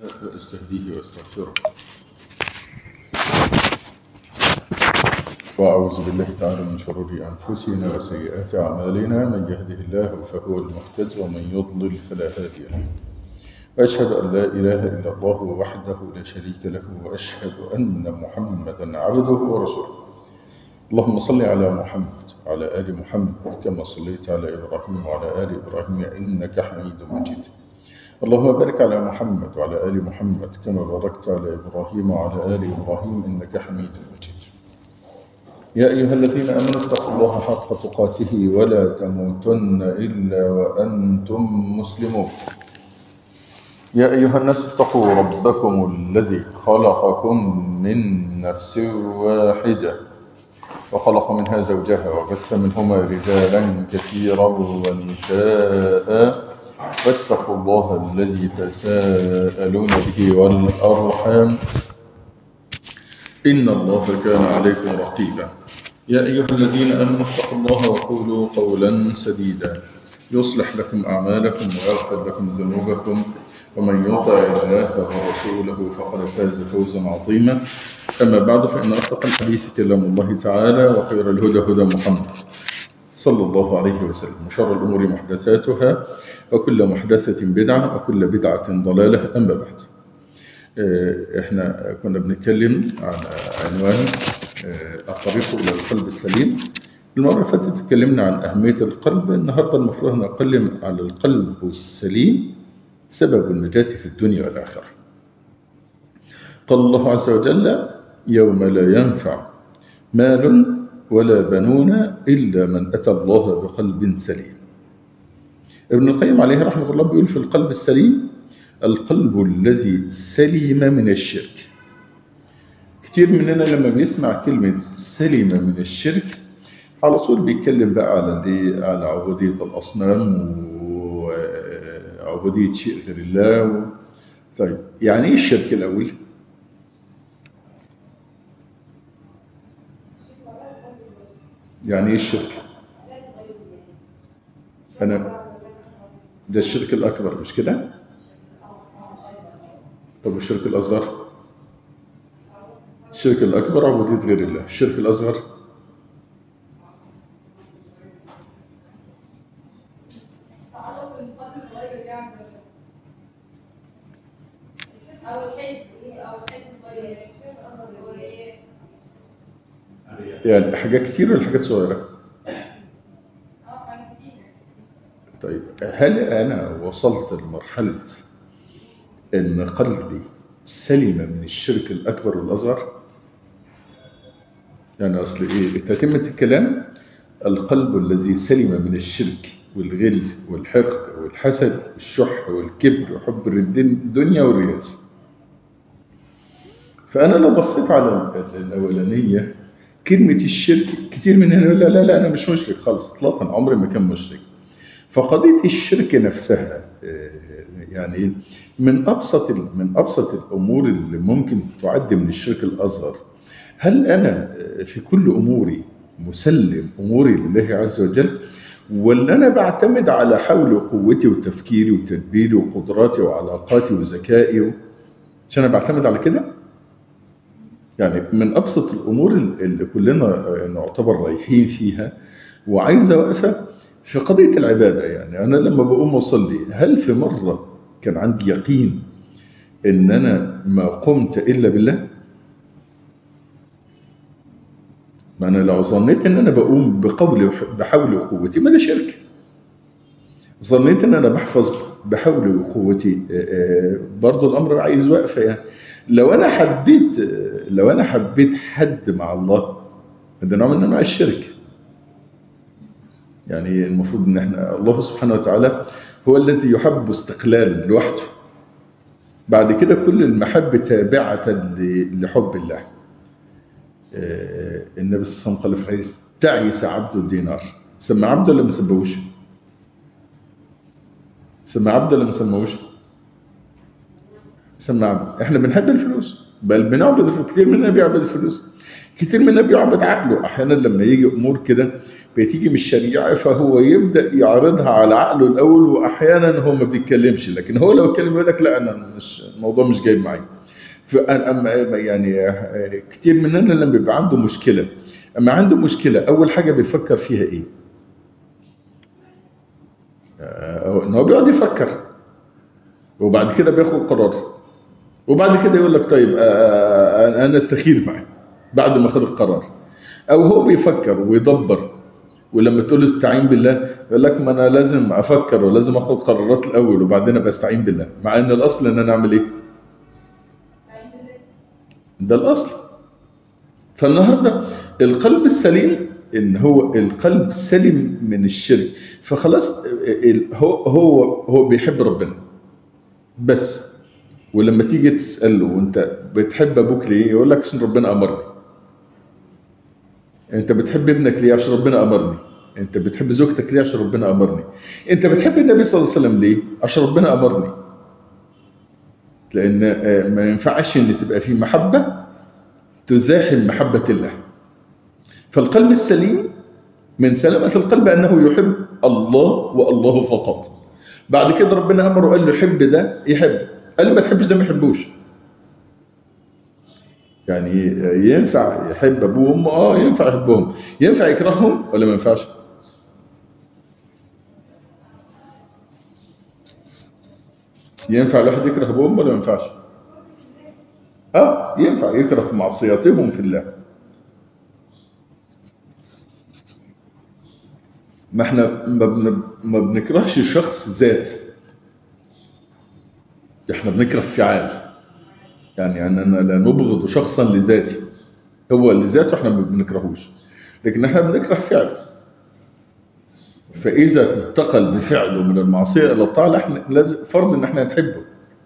وأستهديه وأستغفره وأعوذ بالله تعالى من شرور أنفسنا وسيئات أعمالنا من يهده الله فهو المهتد ومن يضلل فلا هادي له وأشهد أن لا إله إلا الله وحده لا شريك له وأشهد أن محمدا عبده ورسوله اللهم صل على محمد وعلى آل محمد كما صليت على إبراهيم وعلى آل إبراهيم إنك حميد مجيد اللهم بارك على محمد وعلى آل محمد كما باركت على إبراهيم وعلى آل إبراهيم إنك حميد مجيد يا أيها الذين آمنوا اتقوا الله حق تقاته ولا تموتن إلا وأنتم مسلمون يا أيها الناس اتقوا ربكم الذي خلقكم من نفس واحدة وخلق منها زوجها وبث منهما رجالا كثيرا ونساء واتقوا الله الذي تساءلون به والأرحام إن الله كان عليكم رقيبا يا أيها الذين آمنوا اتقوا الله وقولوا قولا سديدا يصلح لكم أعمالكم ويغفر لكم ذنوبكم ومن يطع الله ورسوله فقد فاز فوزا عظيما أما بعد فإن أصدق الحديث كلام الله تعالى وخير الهدى هدى محمد صلى الله عليه وسلم وشر الأمور محدثاتها وكل محدثة بدعة وكل بدعة ضلالة أما بعد احنا كنا بنتكلم عن عنوان الطريق إلى القلب السليم المرة اللي فاتت اتكلمنا عن أهمية القلب النهاردة المفروض نتكلم على القلب السليم سبب النجاة في الدنيا والآخرة قال الله عز وجل يوم لا ينفع مال ولا بنون إلا من أتى الله بقلب سليم ابن القيم عليه رحمة الله بيقول في القلب السليم القلب الذي سلم من الشرك كتير مننا لما بيسمع كلمة سلم من الشرك على طول بيتكلم بقى على على عبودية الأصنام وعبودية شيء غير الله و... طيب يعني ايه الشرك الأول؟ يعني ايه الشرك؟ أنا ده الشرك الأكبر مش كده؟ طب الشرك الأصغر؟ الشرك الأكبر عبودية غير الله الشرك الأصغر يعني حاجات كتير ولا حاجات صغيرة طيب هل أنا وصلت لمرحلة أن قلبي سلم من الشرك الأكبر والأصغر يعني أصل إيه تتمة الكلام القلب الذي سلم من الشرك والغل والحقد والحسد والشح والكبر وحب الدنيا والرياس فأنا لو بصيت على الأولانية كلمة الشرك كتير مننا يقول لا لا لا أنا مش مشرك خالص إطلاقا عمري ما كان مشرك فقضية الشرك نفسها يعني من أبسط من أبسط الأمور اللي ممكن تعد من الشرك الأصغر هل أنا في كل أموري مسلم أموري لله عز وجل ولا أنا بعتمد على حول وقوتي وتفكيري وتدبيري وقدراتي وعلاقاتي وذكائي عشان أنا بعتمد على كده يعني من أبسط الأمور اللي كلنا نعتبر رايحين فيها وعايزة وقفة في قضية العبادة يعني أنا لما بقوم أصلي هل في مرة كان عندي يقين إن أنا ما قمت إلا بالله ما أنا لو ظنيت إن أنا بقوم بقول بحول وقوتي ما ده شرك ظنيت إن أنا بحفظ بحول وقوتي برضو الأمر عايز وقفة يعني لو أنا حبيت لو أنا حبيت حد مع الله ده نوع من أنواع الشرك يعني المفروض ان احنا الله سبحانه وتعالى هو الذي يحب استقلالا لوحده بعد كده كل المحبة تابعة لحب الله النبي صلى الله عليه وسلم قال في الحديث تعيس عبد الدينار سمى عبد ولا ما سموش سمى عبد ولا ما سموش سمعنا احنا بنحب الفلوس بل بنعبد الفلوس كتير مننا بيعبد الفلوس كتير مننا بيعبد عقله احيانا لما يجي امور كده بتيجي من الشريعه فهو يبدا يعرضها على عقله الاول واحيانا هو ما بيتكلمش لكن هو لو اتكلم يقول لك لا انا مش الموضوع مش جايب معايا فأما يعني كتير مننا لما بيبقى عنده مشكله اما عنده مشكله اول حاجه بيفكر فيها ايه؟ آه، ان هو بيقعد يفكر وبعد كده بياخد قرار وبعد كده يقول لك طيب آه، آه، انا استخير معاه بعد ما خد القرار او هو بيفكر ويدبر ولما تقول له استعين بالله يقول لك ما انا لازم افكر ولازم اخد قرارات الاول وبعدين ابقى استعين بالله مع ان الاصل ان انا اعمل ايه ده الاصل فالنهارده القلب السليم ان هو القلب سلم من الشرك فخلاص ال- هو هو هو بيحب ربنا بس ولما تيجي تساله وانت بتحب ابوك ليه يقول لك عشان ربنا امرني انت بتحب ابنك ليه عشان ربنا امرني انت بتحب زوجتك ليه عشان ربنا امرني انت بتحب النبي صلى الله عليه وسلم ليه عشان ربنا امرني لان آه، ما ينفعش ان تبقى في محبه تزاحم محبه الله فالقلب السليم من سلامة القلب أنه يحب الله والله فقط بعد كده ربنا أمره قال له يحب ده يحب قال له ما تحبش ده ما يحبوش يعني ينفع يحب أبوه وأمه آه ينفع يحبهم ينفع يكرههم ولا ما ينفعش ينفع الواحد يكره أبوه وأمه ولا ما ينفعش آه ينفع يكره معصيتهم في الله ما احنا ما, بن... ما بنكرهش شخص ذات احنا بنكره فعال يعني اننا لا نبغض شخصا لذاته هو لذاته احنا ما بنكرهوش لكن احنا بنكره فعل فاذا انتقل بفعله من المعصيه الى الطاعه احنا لازم فرض ان احنا نحبه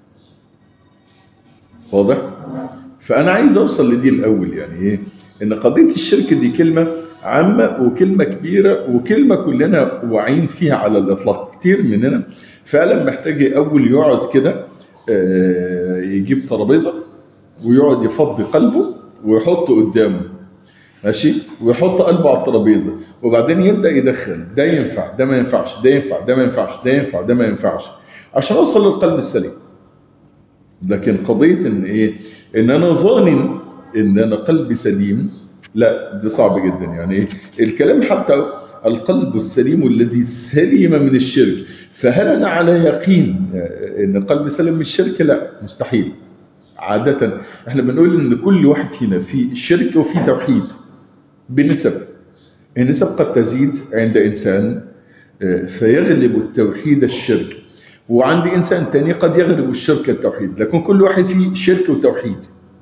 واضح فانا عايز اوصل لدي الاول يعني ايه ان قضيه الشرك دي كلمه عامه وكلمه كبيره وكلمه كلنا واعيين فيها على الاطلاق كتير مننا فعلا محتاج اول يقعد كده آه، يجيب ترابيزه ويقعد يفضي قلبه ويحطه قدامه ماشي ويحط قلبه على الترابيزه وبعدين يبدا يدخل ده ينفع ده ما ينفعش ده ينفع ده ما ينفعش ده ينفع ده ما ينفعش عشان اوصل للقلب السليم لكن قضيه ان ايه ان انا ظانن ان انا قلبي سليم لا دي صعب جدا يعني إيه؟ الكلام حتى القلب السليم الذي سلم من الشرك فهل انا على يقين ان قلبي سلم من الشرك لا مستحيل عادة احنا بنقول ان كل واحد فينا في شرك وفي توحيد بنسب النسب قد تزيد عند انسان آه، فيغلب التوحيد الشرك وعند انسان تاني قد يغلب الشرك التوحيد لكن كل واحد فيه شرك وتوحيد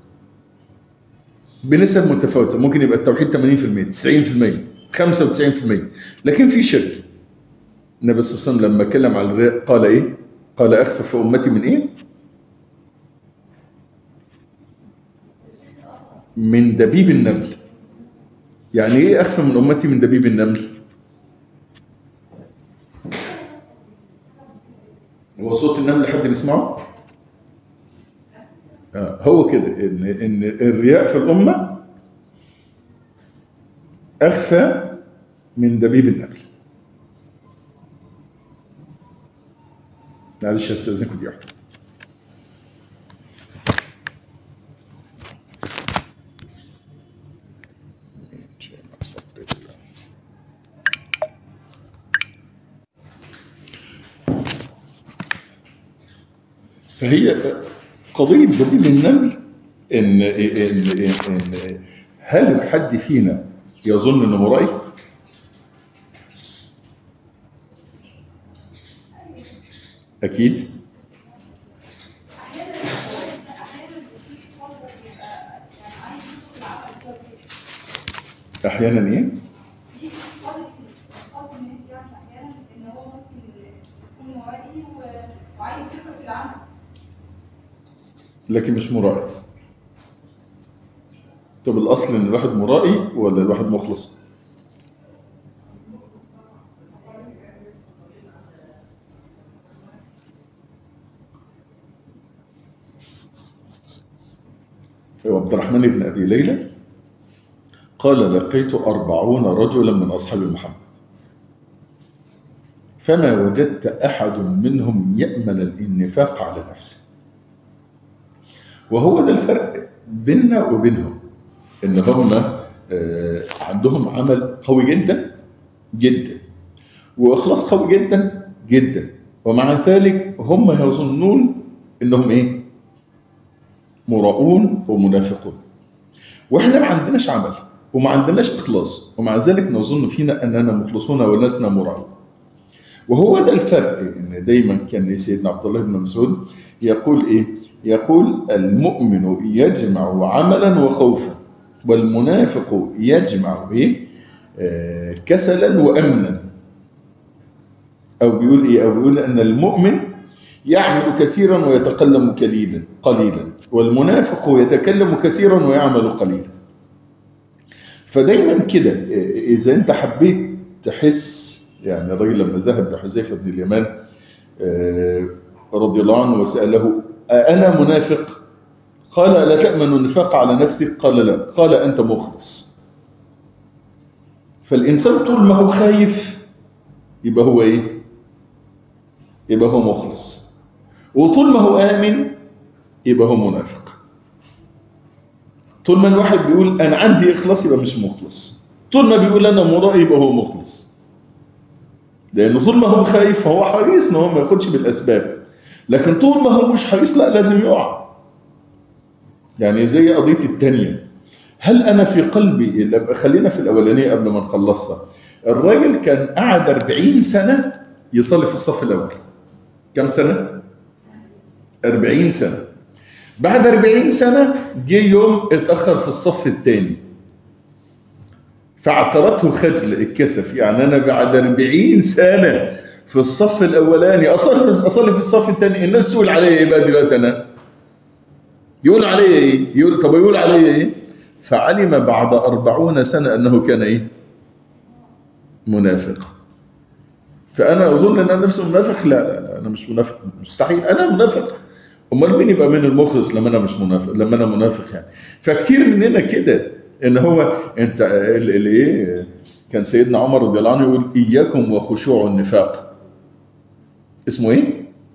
بنسب متفاوتة ممكن يبقى التوحيد 80% 90% 95% لكن في شرك النبي صلى الله عليه وسلم لما كلم على الرياء قال ايه قال اخفف امتي من ايه من دبيب النمل يعني ايه اخفى من امتي من دبيب النمل هو صوت النمل حد بيسمعه آه، هو كده ان ان الرياء في الامه اخفى من دبيب النمل معلش استاذنكم دي واحده فهي قضية دليل النمل إن, إن, إن, إن هل حد فينا يظن إنه مرائي؟ أكيد أحيانا إيه؟ لكن مش مرائي طب الأصل إن الواحد مرائي ولا الواحد مخلص؟ عبد الرحمن بن أبي ليلى قال لقيت أربعون رجلا من أصحاب محمد فما وجدت أحد منهم يأمن النفاق على نفسه وهو ده الفرق بيننا وبينهم ان هم عندهم عمل قوي جدا جدا واخلاص قوي جدا جدا ومع ذلك هم يظنون انهم ايه مراؤون ومنافقون واحنا ما عندناش عمل وما عندناش اخلاص ومع ذلك نظن فينا اننا مخلصون ولسنا مراؤون وهو ده الفرق ان دايما كان سيدنا عبد الله بن مسعود يقول ايه يقول المؤمن يجمع عملا وخوفا والمنافق يجمع ايه آه كسلا وامنا او بيقول ايه او بيقول ان المؤمن يعمل كثيرا ويتكلم قليلا قليلا والمنافق يتكلم كثيرا ويعمل قليلا فدايما كده اذا انت حبيت تحس يعني الراجل لما ذهب لحذيفه بن اليمان آه رضي الله عنه وساله أنا منافق قال لا تأمن النفاق على نفسك قال لا قال أنت مخلص فالإنسان طول ما هو خايف يبقى هو إيه يبقى هو مخلص وطول ما هو آمن يبقى هو منافق طول ما الواحد بيقول أنا عندي إخلاص يبقى مش مخلص طول ما بيقول أنا مرائي يبقى هو مخلص لأنه طول ما هو خايف فهو حريص إن هو ما ياخدش بالأسباب لكن طول ما هو مش حريص لا لازم يقع يعني زي قضية التانية هل أنا في قلبي خلينا في الأولانية قبل ما نخلصها الراجل كان قعد 40 سنة يصلي في الصف الأول كم سنة؟ 40 سنة بعد 40 سنة جه يوم اتأخر في الصف الثاني فاعترته خجل الكسف يعني أنا بعد 40 سنة في الصف الأولاني أصلي, أصلي في الصف الثاني الناس تقول علي إيه بقى دلوقتي أنا يقول علي إيه يقول طب يقول علي إيه فعلم بعد أربعون سنة أنه كان إيه منافق فأنا أظن أن أنا نفسي منافق لا لا لا أنا مش منافق مستحيل أنا منافق أمال مين يبقى من المخلص لما أنا مش منافق لما أنا منافق يعني فكتير مننا كده ان هو انت اللي ايه كان سيدنا عمر رضي الله عنه يقول اياكم وخشوع النفاق اسمه ايه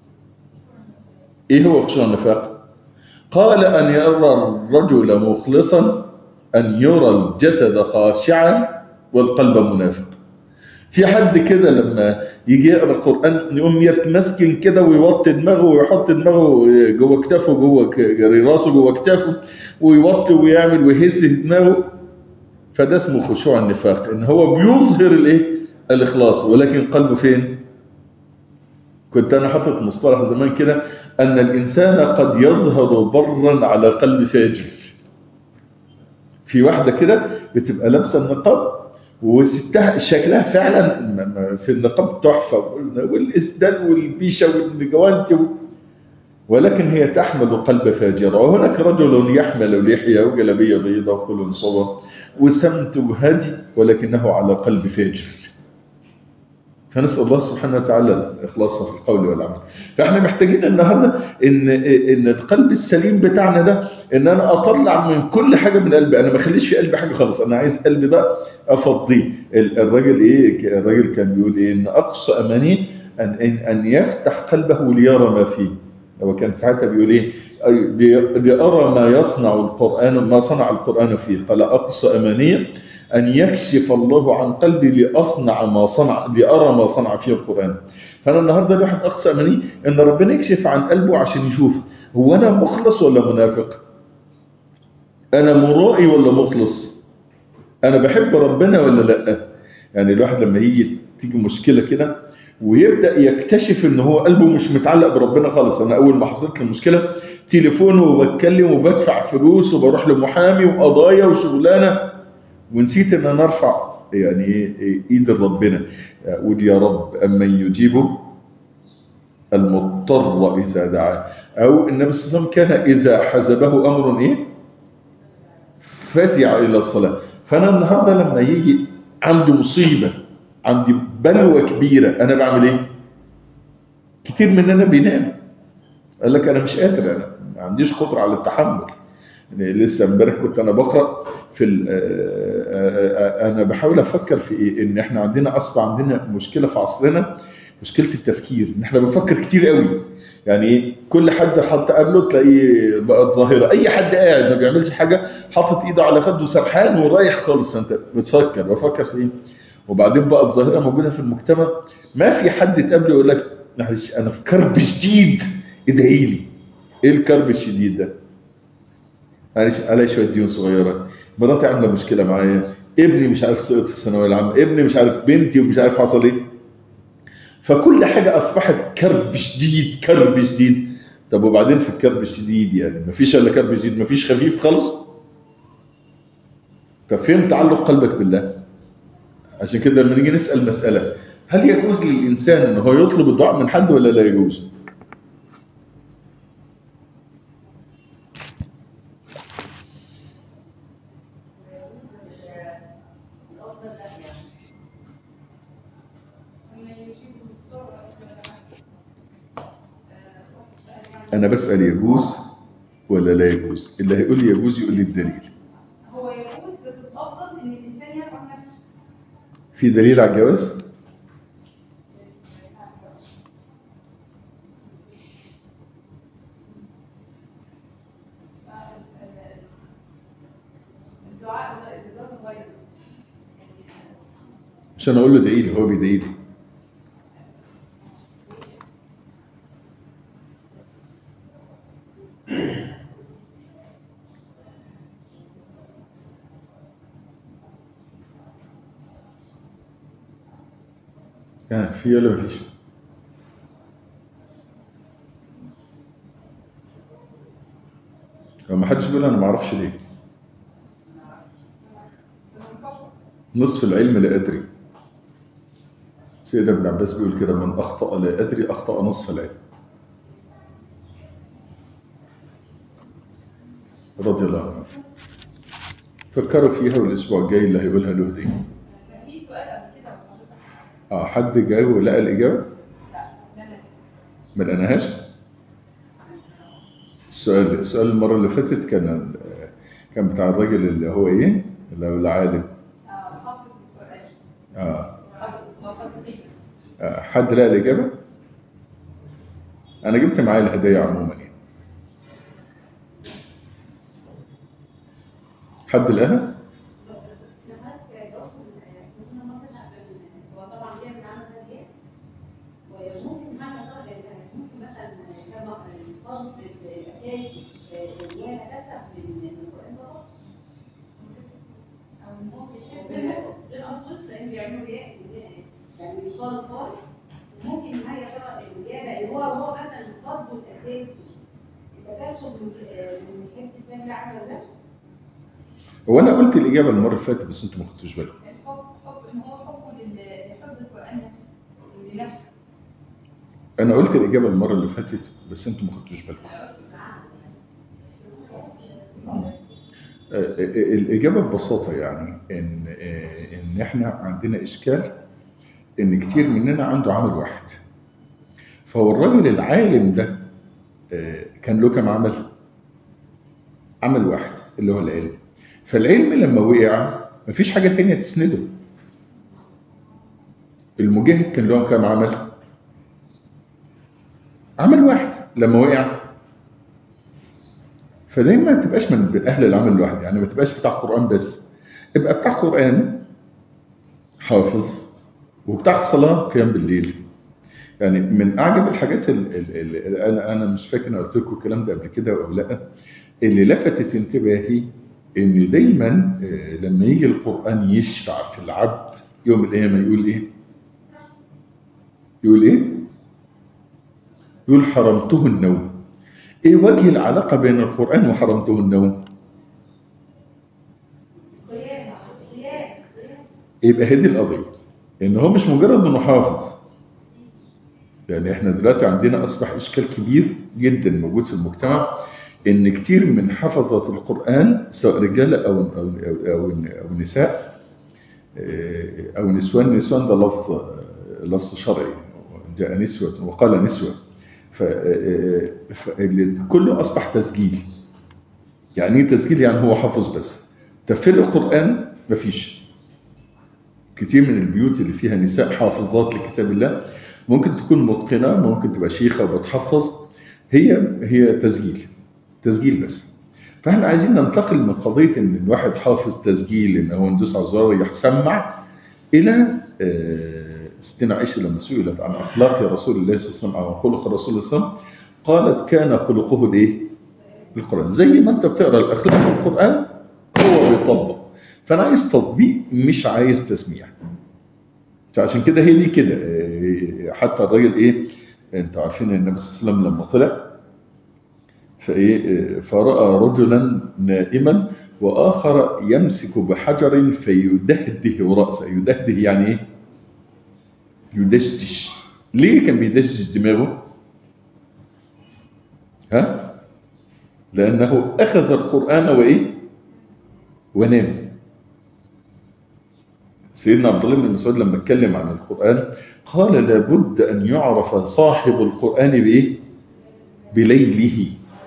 ايه هو خشوع النفاق قال ان يرى الرجل مخلصا ان يرى الجسد خاشعا والقلب منافق في حد كده لما يجي يقرا القران يقوم يتمسكن كده ويوطي دماغه ويحط دماغه جوه كتافه جوه راسه جوه كتافه ويوطي ويعمل ويهز دماغه فده اسمه خشوع النفاق ان هو بيظهر الايه الاخلاص ولكن قلبه فين كنت انا حاطط مصطلح زمان كده ان الانسان قد يظهر برا على قلب فاجر في واحده كده بتبقى لابسه النقاب وستها شكلها فعلا في النقاب تحفه والاسدال والبيشه والجوانت ولكن هي تحمل قلب فاجر وهناك رجل يحمل لحيه وجلبيه بيضاء وقل صبا وسمت هدي ولكنه على قلب فاجر فنسال الله سبحانه وتعالى الاخلاص في القول والعمل فاحنا محتاجين النهارده ان ان القلب السليم بتاعنا ده ان انا اطلع من كل حاجه من قلبي انا ما اخليش في قلبي حاجه خالص انا عايز قلبي بقى افضيه الراجل ايه الراجل كان بيقول ايه ان اقصى امانيه ان ان, أن يفتح قلبه ليرى ما فيه هو كان ساعتها بيقول ايه لأرى ما يصنع القرآن ما صنع القرآن فيه قال أقصى أمانية أن يكشف الله عن قلبي لأصنع ما صنع لأرى ما صنع فيه القرآن فأنا النهاردة الواحد أقصى أمانية أن ربنا يكشف عن قلبه عشان يشوف هو أنا مخلص ولا منافق أنا مرائي ولا مخلص أنا بحب ربنا ولا لأ يعني الواحد لما يجي تيجي مشكلة كده ويبدأ يكتشف ان هو قلبه مش متعلق بربنا خالص انا اول ما حصلت لي المشكلة تليفون وبتكلم وبدفع فلوس وبروح لمحامي وقضايا وشغلانة ونسيت ان انا ارفع يعني ايد ربنا اقول يا رب امن يجيبه المضطر اذا دعاه او النبي صلى الله عليه وسلم كان اذا حزبه امر ايه فزع الى الصلاة فانا النهاردة لما يجي عندي مصيبة عندي بلوى كبيرة أنا بعمل إيه؟ كتير مننا بينام قال لك أنا مش قادر أنا ما عنديش قدرة على التحمل يعني لسه امبارح كنت انا بقرا في ال- آه، آه، آه، انا بحاول افكر في ايه ان احنا عندنا اصلا عندنا مشكله في عصرنا مشكله التفكير ان احنا بنفكر كتير قوي يعني ايه كل حد حط قبله تلاقيه بقت ظاهره اي حد قاعد ما بيعملش حاجه حاطط ايده على خده سرحان ورايح خالص انت بتفكر بفكر في ايه وبعدين بقت ظاهره موجوده في المجتمع ما في حد تقابله يقول لك معلش انا في كرب شديد ادعي لي ايه الكرب الشديد ده معلش علي شويه ديون صغيره مراتي عامله مشكله معايا ابني مش عارف سقط في الثانويه العامه ابني مش عارف بنتي ومش عارف حصل ايه فكل حاجه اصبحت كرب شديد كرب شديد طب وبعدين في الكرب الشديد يعني مفيش الا كرب شديد مفيش خفيف خالص طب فين تعلق قلبك بالله عشان كده لما نيجي نسال مساله هل يجوز للانسان ان هو يطلب الدعاء من حد ولا لا يجوز انا بسال يجوز ولا لا يجوز اللي هيقول لي يجوز يقول لي الدليل هو يجوز بس الافضل ان الانسان يعرف نفسه في دليل على الجواز الدعاء الدعاء غير عشان اقول له ادعي لي هو بيدعي لي يعني في ولا مفيش لو ما حدش بيقول انا ما اعرفش ليه نصف العلم لا ادري سيدنا ابن عباس بيقول كده من اخطا لا ادري اخطا نصف العلم رضي الله عنه فكروا فيها والاسبوع الجاي اللي هيقولها له دي في سؤال قبل كده حضرتك اه حد جاوب ولقى الاجابه لا لا لا ما لقيناهاش السؤال السؤال المره اللي فاتت كان كان بتاع الراجل اللي هو ايه اللي هو العالم آه، حافظ القرآن اه حافظ حافظ فيه. آه، حد لقى الاجابه انا جبت معايا الهدايا عموما يعني حد لقاها وممكن حاجه طبعا ممكن مثلا كما الفرض الاساسي اللي هي اساسا من القران فقط او ممكن الانفس لان بيعملوا ايه يعني مثال خالص ممكن ان هي ترى الاجابه اللي هو هو مثلا الفرض الاساسي التكسب من من حته الاسلام ده عامله ده هو انا قلت الاجابه المره اللي فاتت بس انتوا ما خدتوش بالكم الحب حب ان هو حبه لل- لحفظ القرآن نفسه لنفسه انا قلت الاجابه المره اللي فاتت بس انتوا ما خدتوش بالكم آه، آه، الإجابة ببساطة يعني إن آه، إن إحنا عندنا إشكال إن كتير مننا عنده عمل واحد فهو الراجل العالم ده آه، كان له كم عمل؟ عمل واحد اللي هو العلم فالعلم لما وقع مفيش حاجة تانية تسنده المجاهد كان له كم عمل؟ عمل واحد لما وقع فدايما ما تبقاش من اهل العمل الواحد يعني ما تبقاش بتاع قران بس ابقى بتاع قران حافظ وبتاع صلاه قيام بالليل يعني من اعجب الحاجات اللي انا انا مش فاكر انا قلت لكم الكلام ده قبل كده او لا اللي لفتت انتباهي ان دايما آه، لما يجي القران يشفع في العبد يوم القيامه يقول ايه؟ يقول ايه؟ يقول حرمته النوم ايه وجه العلاقه بين القران وحرمته النوم؟ قيام قيام يبقى هذه القضية ان هو مش مجرد انه حافظ يعني احنا دلوقتي عندنا اصبح اشكال كبير جدا موجود في المجتمع ان كتير من حفظة القرآن سواء رجالة او او او, أو, أو نساء آه، او نسوان نسوان ده لفظ لفظ شرعي جاء نسوة وقال نسوة ف- آه، ف- اللي كله اصبح تسجيل يعني ايه تسجيل يعني هو حافظ بس تفسير القرآن مفيش كتير من البيوت اللي فيها نساء حافظات لكتاب الله ممكن تكون متقنة ممكن تبقى شيخة وبتحفظ هي هي تسجيل تسجيل بس فاحنا عايزين ننتقل من قضية ان الواحد حافظ تسجيل ان هو ندوس على الزرار يسمع الى آه، ستنا عائشة لما سئلت عن اخلاق رسول الله صلى الله عليه وسلم او خلق رسول الله صلى الله عليه وسلم قالت كان خلقه الايه؟ القرآن زي ما انت بتقرا الاخلاق في القرآن هو بيطبق فانا عايز تطبيق مش عايز تسميع فعشان كده هي دي كده آه، حتى الراجل ايه انتوا عارفين النبي صلى الله عليه وسلم لما طلع فايه فراى رجلا نائما واخر يمسك بحجر فيدهده راسه يدهده يعني ايه يدشدش ليه كان بيدشدش دماغه ها لانه اخذ القران وايه ونام سيدنا عبد الله بن مسعود لما اتكلم عن القران قال لابد ان يعرف صاحب القران بايه بليله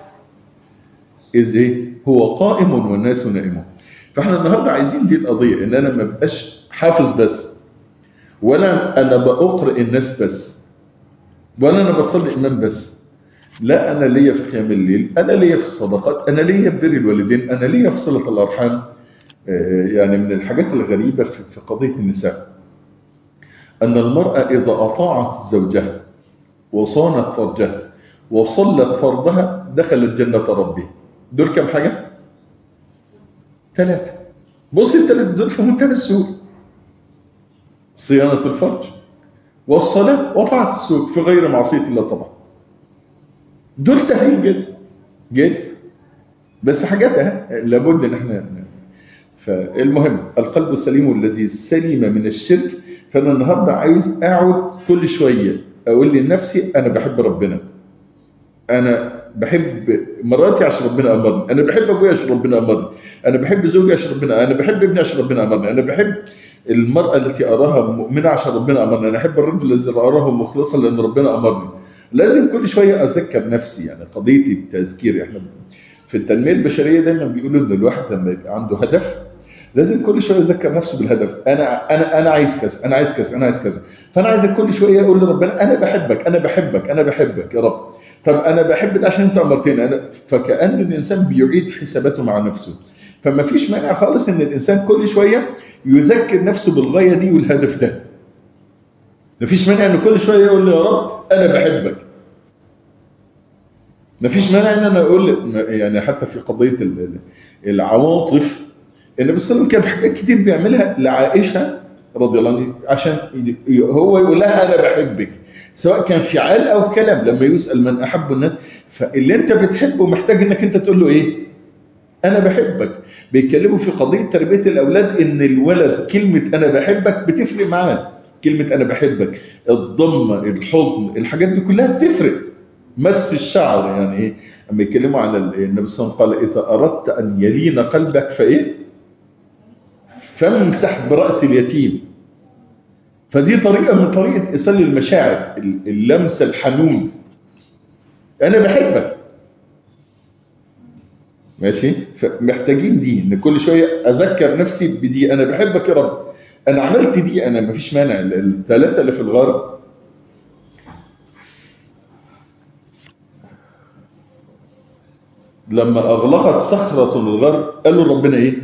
إذ إيه؟ هو قائم والناس نائمون فاحنا النهارده عايزين دي القضيه ان انا ما بقاش حافظ بس ولا انا بقرئ الناس بس ولا انا بصلي امام بس لا انا ليا في قيام الليل انا ليا في الصدقات انا ليا في بر الوالدين انا ليا في صله الارحام آه، يعني من الحاجات الغريبه في في قضيه النساء ان المراه اذا اطاعت زوجها وصانت فرجها وصلت فرضها دخلت جنه ربها دول كم حاجة؟ ثلاثة بص الثلاثة دول في منتهى السوق صيانة الفرج والصلاة وطاعة السوق في غير معصية الله طبعا دول سهلين جدا جدا بس حاجات اه لابد ان احنا فالمهم القلب السليم الذي سلم من الشرك فانا النهارده عايز اقعد كل شويه اقول لنفسي انا بحب ربنا انا بحب مراتي عشان ربنا امرني انا بحب ابويا عشان ربنا امرني انا بحب زوجي عشان ربنا انا بحب ابني عشان ربنا امرني انا بحب المراه التي اراها مؤمنه عشان ربنا امرني انا احب الرجل الذي اراه مخلصا لان ربنا امرني لازم كل شويه اذكر نفسي يعني قضيه التذكير احنا في التنميه البشريه دايما بيقولوا ان الواحد لما يبقى عنده هدف لازم كل شويه يذكر نفسه بالهدف انا انا انا عايز كذا انا عايز كذا انا عايز كذا فانا عايزك كل شويه اقول لربنا انا بحبك انا بحبك انا بحبك يا رب طب انا بحب ده عشان انت امرتني انا فكأن الانسان بيعيد حساباته مع نفسه فما فيش مانع خالص ان الانسان كل شويه يذكر نفسه بالغايه دي والهدف ده ما فيش مانع ان كل شويه يقول لي يا رب انا بحبك ما فيش مانع ان انا اقول يعني حتى في قضيه ال- ال- العواطف النبي صلى الله عليه وسلم كان حاجات كتير بيعملها لعائشه رضي الله عنها عشان ي- هو يقول لها انا بحبك سواء كان فعال او كلام لما يسال من احب الناس فاللي انت بتحبه محتاج انك انت تقول له ايه انا بحبك بيتكلموا في قضيه تربيه الاولاد ان الولد كلمه انا بحبك بتفرق معاه كلمه انا بحبك الضمه الحضن الحاجات دي كلها بتفرق مس الشعر يعني ايه اما يتكلموا عن ال- النبي صلى الله عليه وسلم قال اذا اردت ان يلين قلبك فايه فامسح براس اليتيم فدي طريقه من طريقه ايصال المشاعر ال- اللمسه الحنون انا بحبك ماشي فمحتاجين دي ان كل شويه اذكر نفسي بدي انا بحبك يا رب انا عملت دي انا مفيش مانع ال- الثلاثه اللي في الغار لما اغلقت صخره الغار قالوا ربنا ايه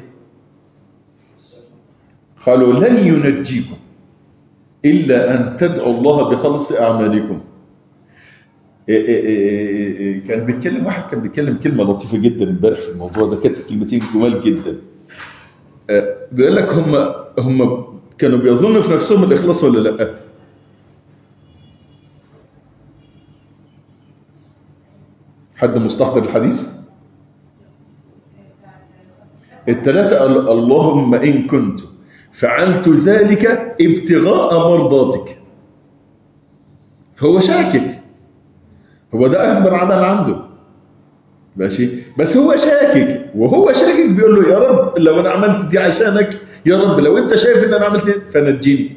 قالوا لن ينجيكم الا ان تدعوا الله بخلص اعمالكم إيه إيه إيه إيه كان بيتكلم واحد كان بيتكلم كلمه لطيفه جدا امبارح في الموضوع ده كانت كلمتين جمال جدا آه، بيقول لك هم هم كانوا بيظنوا في نفسهم الاخلاص ولا لا حد مستحضر الحديث الثلاثه قال اللهم ان كنت فعلت ذلك ابتغاء مرضاتك فهو شاكك هو ده اكبر عمل عنده ماشي بس هو شاكك وهو شاكك بيقول له يا رب لو انا عملت دي عشانك يا رب لو انت شايف ان انا عملت دي فنجيني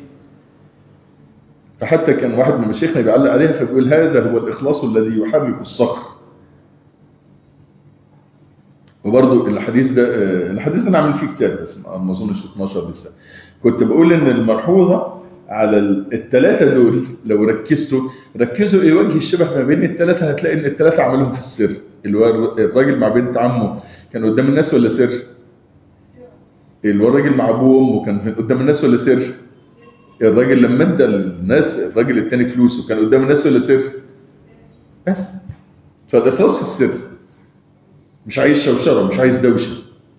فحتى كان واحد من مشايخنا بيعلق عليها فبيقول هذا هو الاخلاص الذي يحرك الصخر وبرضو الحديث ده آه، الحديث ده انا عامل فيه كتاب بس ما ما اظنش 12 لسه كنت بقول ان الملحوظه على الثلاثه دول لو ركزتوا ركزوا ايه وجه الشبه ما بين الثلاثه هتلاقي ان الثلاثه عملهم في السر الو- الراجل مع بنت عمه كان قدام الناس ولا سر الراجل مع ابوه وامه كان في- قدام الناس ولا سر الراجل لما ادى الناس الراجل التاني فلوسه كان قدام الناس ولا سر بس فالاخلاص في السر مش عايز شوشره مش عايز دوشه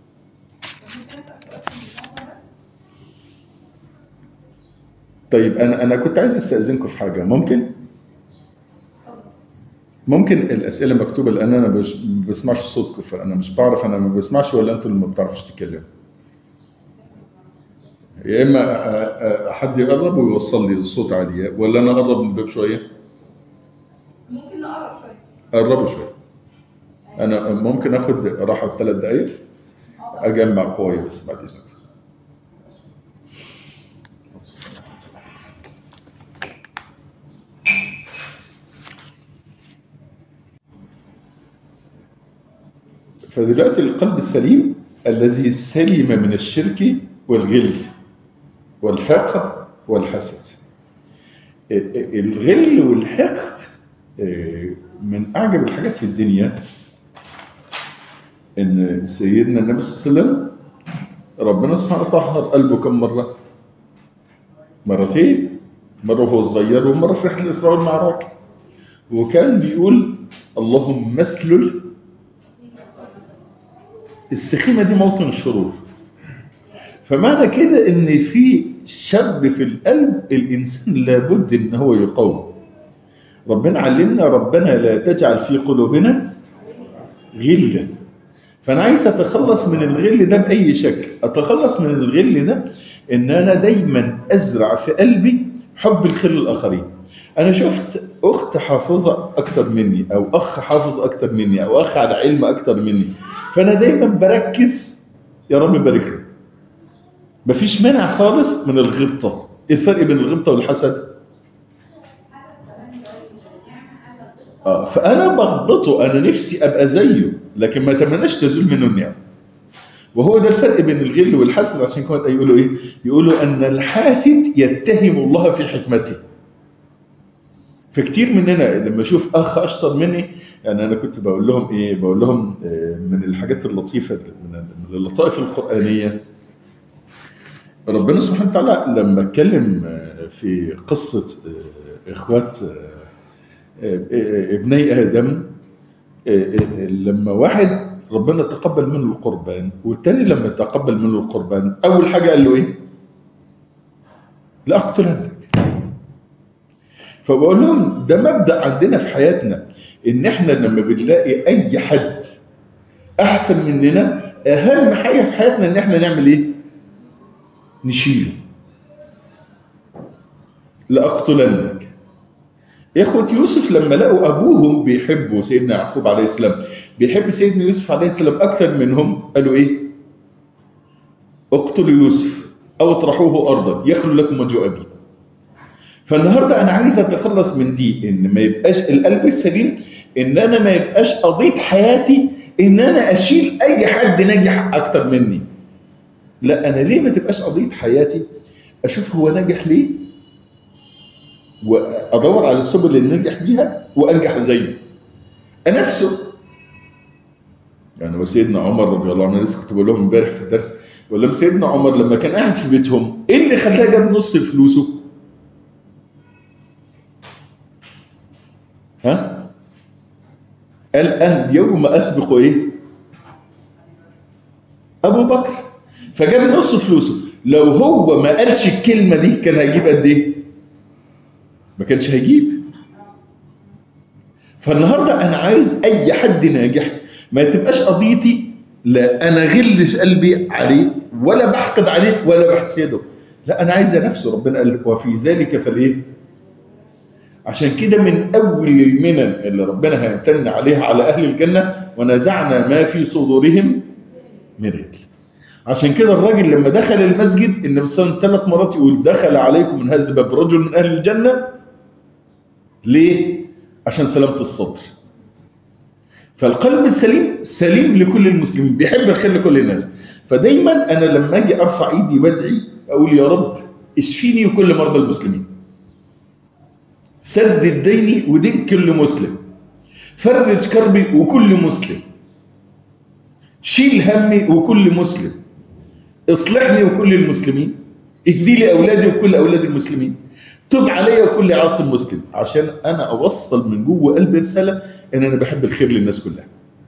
طيب انا انا كنت عايز استاذنكم في حاجه ممكن ممكن الاسئله مكتوبه لان انا مش ما بسمعش صوتكم فانا مش بعرف انا ما بسمعش ولا انتوا اللي ما بتعرفوش تتكلموا يا اما أ- أ- حد يقرب ويوصل لي الصوت عادي ولا انا اقرب من الباب شويه ممكن نقرب شويه قربوا شويه انا ممكن اخد راحه ثلاث دقائق اجمع قوايا بس بعد اذنك فدلوقتي القلب السليم الذي سلم من الشرك والغل والحقد والحسد الغل والحقد من أعجب الحاجات في الدنيا إن سيدنا النبي صلى الله عليه وسلم ربنا سبحانه طهر قلبه كم مرة؟ مرتين مرة وهو صغير ومرة في رحلة الإسراء والمعراج وكان بيقول اللهم اسلل السخيمة دي موطن الشرور فمعنى كده ان في شر في القلب الانسان لابد ان هو يقوم ربنا علمنا ربنا لا تجعل في قلوبنا غلا فانا عايز اتخلص من الغل ده باي شكل اتخلص من الغل ده ان انا دايما ازرع في قلبي حب الخير للاخرين انا شفت اخت حافظه اكتر مني او اخ حافظ اكتر مني او اخ على علم اكتر مني فانا دايما بركز يا رب بارك له مفيش مانع خالص من الغبطه ايه الفرق بين الغبطه والحسد اه فانا بغبطه انا نفسي ابقى زيه لكن ما اتمناش تزول منه النعمه وهو ده الفرق بين الغل والحسد عشان كده يقولوا ايه يقولوا ان الحاسد يتهم الله في حكمته فكتير مننا لما اشوف اخ اشطر مني يعني انا كنت بقول لهم ايه بقول لهم آه، من الحاجات اللطيفه من من اللطائف القرانيه ربنا سبحانه وتعالى لما اتكلم آه، في قصه آه، اخوات آه، آه، آه، ابني ادم آه، آه، لما واحد ربنا تقبل منه القربان والتاني لما تقبل منه القربان اول حاجه قال له ايه لاقتلنك فبقول لهم ده مبدا عندنا في حياتنا ان احنا لما بنلاقي اي حد احسن مننا اهم حاجه في حياتنا ان احنا نعمل ايه نشيله لاقتلنك اخوة يوسف لما لقوا ابوهم بيحبوا سيدنا يعقوب عليه السلام بيحب سيدنا يوسف عليه السلام اكثر منهم قالوا ايه اقتلوا يوسف او اطرحوه ارضا يخلو لكم وجه ابيكم فالنهارده انا عايز اتخلص من دي ان ما يبقاش القلب السليم ان انا ما يبقاش قضيت حياتي ان انا اشيل اي حد ناجح اكتر مني لا انا ليه ما تبقاش قضيت حياتي اشوف هو ناجح ليه وادور على السبل اللي ننجح بيها وانجح زيه نفسه يعني وسيدنا عمر رضي الله عنه لسه كنت بقول لهم امبارح في الدرس بقول لهم سيدنا عمر لما كان قاعد في بيتهم ايه اللي خلاه جاب نص فلوسه؟ ها؟ قال أن اليوم أسبق إيه؟ أبو بكر فجاب نص فلوسه لو هو ما قالش الكلمة دي كان هيجيب قد إيه؟ ما كانش هيجيب فالنهاردة أنا عايز أي حد ناجح ما تبقاش قضيتي لا أنا غلش قلبي عليه ولا بحقد عليه ولا بحسده لا أنا عايز نفسه ربنا قال وفي ذلك فليه عشان كده من أول المنن اللي ربنا هيمتن عليها على أهل الجنة ونزعنا ما في صدورهم من غل عشان كده الراجل لما دخل المسجد النبي صلى الله عليه وسلم ثلاث مرات يقول دخل عليكم من هذا الباب رجل من أهل الجنة ليه؟ عشان سلامة الصدر فالقلب السليم سليم لكل المسلمين بيحب الخير لكل الناس فدايما انا لما اجي ارفع ايدي وادعي اقول يا رب اشفيني وكل مرضى المسلمين سدد ديني ودين كل مسلم فرج كربي وكل مسلم شيل همي وكل مسلم اصلحني وكل المسلمين اهدي لي اولادي وكل اولاد المسلمين تب عليا وكل عاصم مسلم عشان انا اوصل من جوه قلبي رساله ان انا بحب الخير للناس كلها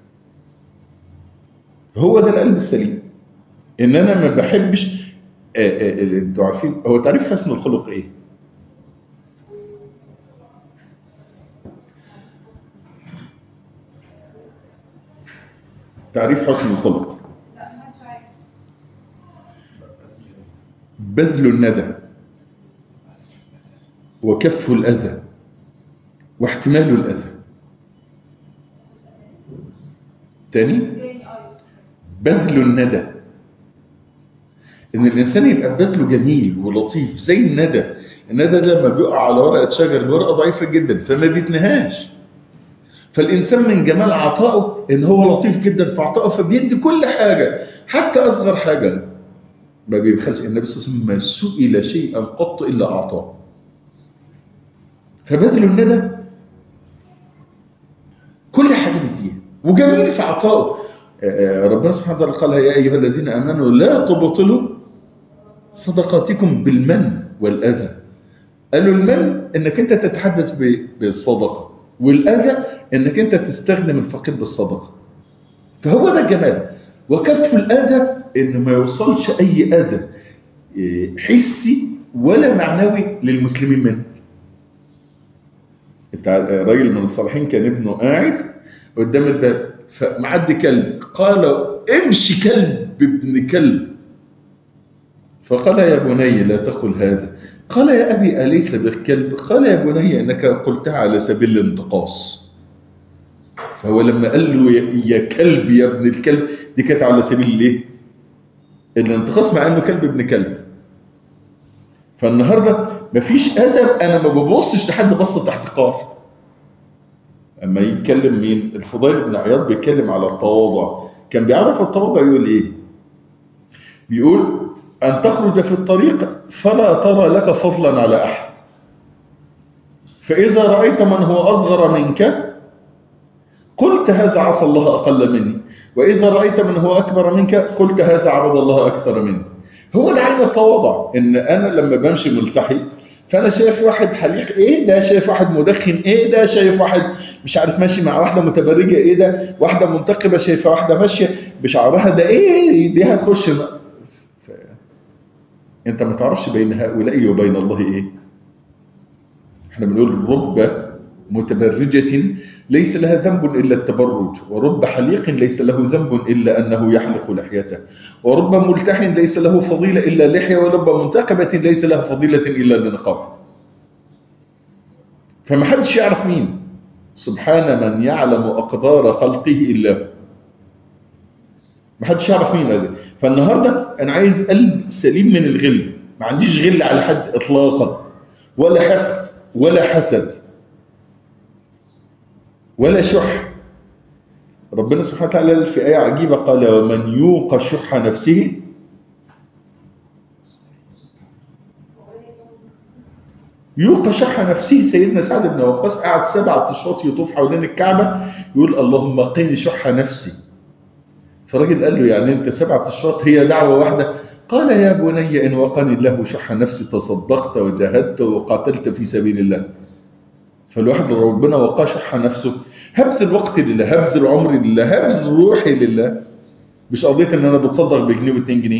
هو ده القلب السليم ان انا ما بحبش آه، آه، انتوا عارفين هو تعريف حسن الخلق ايه تعريف حسن الخلق لا ما حدش عارف بذل الندى وكف الأذى واحتمال الأذى تاني تاني ايضا بذل الندى ان الانسان يبقى بذله جميل ولطيف زي الندى الندى ده لما بيقع على ورقه شجر الورقه ضعيفه جدا فما بيتنهاش فالانسان من جمال عطائه ان هو لطيف جدا في عطائه فبيدي كل حاجه حتى اصغر حاجه ما بيبخلش النبي صلى الله عليه وسلم ما سئل شيئا قط الا اعطاه فبذل الندى كل حاجه بيديها وجميل في عطائه آه، آه، ربنا سبحانه وتعالى قال يا ايها الذين امنوا لا تبطلوا صدقاتكم بالمن والاذى قالوا المن انك انت تتحدث ب- بالصدقه والاذى انك انت تستخدم الفقير بالصدقه فهو ده الجمال وكف الاذى ان ما يوصلش اي اذى إيه، حسي ولا معنوي للمسلمين منك انت ع- راجل من الصالحين كان ابنه قاعد قدام الباب فمعدي كلب قال امشي كلب ابن كلب فقال يا بني لا تقل هذا قال يا أبي أليس بالكلب قال يا بني أنك قلتها على سبيل الانتقاص فهو لما قال له يا- يا كلب يا ابن الكلب دي كانت على سبيل الايه الانتقاص مع انه كلب ابن كلب فالنهارده مفيش اثر انا ما ببصش لحد بصه احتقار اما يتكلم مين الفضيل بن عياض بيتكلم على التواضع كان بيعرف التواضع يقول ايه بيقول ان تخرج في الطريق فلا ترى لك فضلا على احد فاذا رايت من هو اصغر منك قلت هذا عصى الله اقل مني واذا رايت من هو اكبر منك قلت هذا عبد الله اكثر مني هو ده عين التواضع ان انا لما بمشي ملتحي فانا شايف واحد حليق ايه ده شايف واحد مدخن ايه ده شايف واحد مش عارف ماشي مع واحده متبرجه ايه ده واحده منتقبه شايفه واحده ماشيه بشعرها ده ايه دي هتخش م... ف... انت ما تعرفش بين هؤلاء وبين الله ايه احنا بنقول رب متبرجة ليس لها ذنب إلا التبرج ورب حليق ليس له ذنب إلا أنه يحلق لحيته ورب ملتح ليس له فضيلة إلا لحية ورب منتقبة ليس لها فضيلة إلا لنقاب فما حدش يعرف مين سبحان من يعلم أقدار خلقه إلا هو ما حدش يعرف مين هذا فالنهاردة أنا عايز قلب سليم من الغل ما عنديش غل على حد إطلاقا ولا حقد ولا حسد ولا شح ربنا سبحانه وتعالى في آية عجيبة قال ومن يوق شح نفسه يوق شح نفسه سيدنا سعد بن وقاص قعد سبعة أشواط يطوف حوالين الكعبة يقول اللهم قني شح نفسي فالراجل قال له يعني انت سبعة أشواط هي دعوة واحدة قال يا بني إن وقني الله شح نفسي تصدقت وجاهدت وقاتلت في سبيل الله فالواحد لو ربنا وقاه شح نفسه هبذل وقتي لله هبذل عمري لله هبذل روحي لله مش قضية ان انا بتصدق بجنيه واتنين جنيه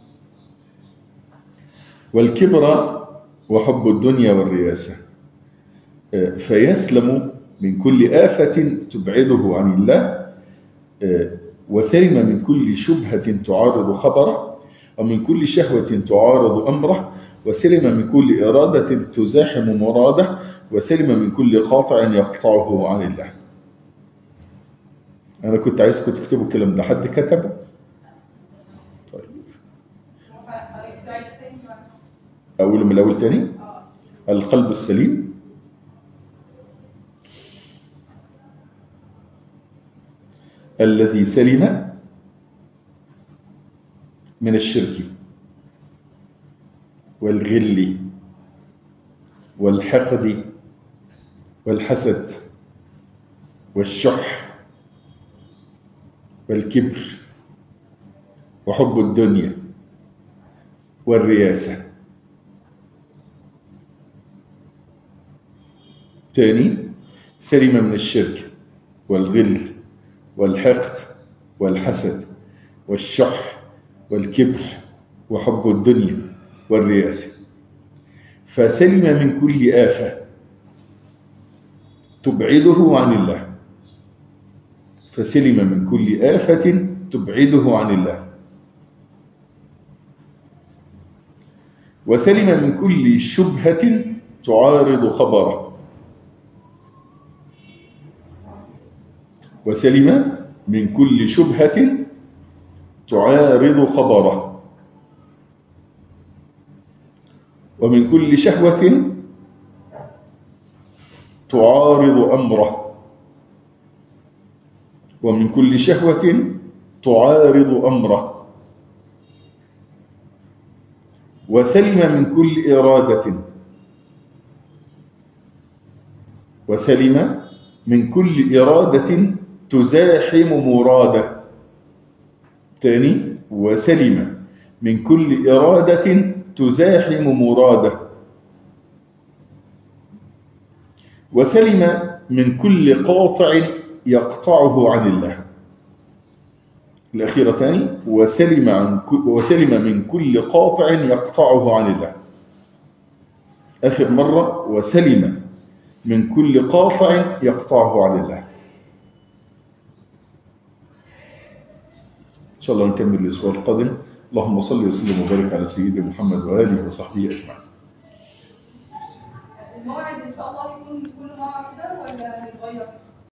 والكبر وحب الدنيا والرياسة آه، فيسلم من كل آفة تبعده عن الله آه، وسلم من كل شبهة تعارض خبره ومن كل شهوة تعارض أمره وسلم من كل إرادة تزاحم مراده وسلم من كل قاطع يقطعه عن الله أنا كنت عايزكم تكتبوا الكلام ده حد كتبه طيب حضرتك عايز تاني بقى؟ أول من الأول تاني اه القلب السليم الذي سلم من الشرك والغل والحقد والحسد والشح والكبر وحب الدنيا والرياسة ثاني سلم من الشرك والغل والحقد والحسد والشح والكبر وحب الدنيا والرياسة فسلم من كل آفة تبعده عن الله فسلم من كل آفة تبعده عن الله وسلم من كل شبهة تعارض خبره وسلم من كل شبهة تعارض خبره ومن كل شهوة تعارض أمره ومن كل شهوة تعارض أمره وسلم من كل إرادة وسلم من كل إرادة تزاحم مراده ثاني وسلم من كل إرادة تزاحم مراده وسلم من كل قاطع يقطعه عن الله الأخيرة ثاني وسلم, عن وسلم من كل قاطع يقطعه عن الله آخر مرة وسلم من كل قاطع يقطعه عن الله إن شاء الله نكمل الأسبوع القادم اللهم صل وسلم وبارك على سيدنا محمد وآله وصحبه أجمعين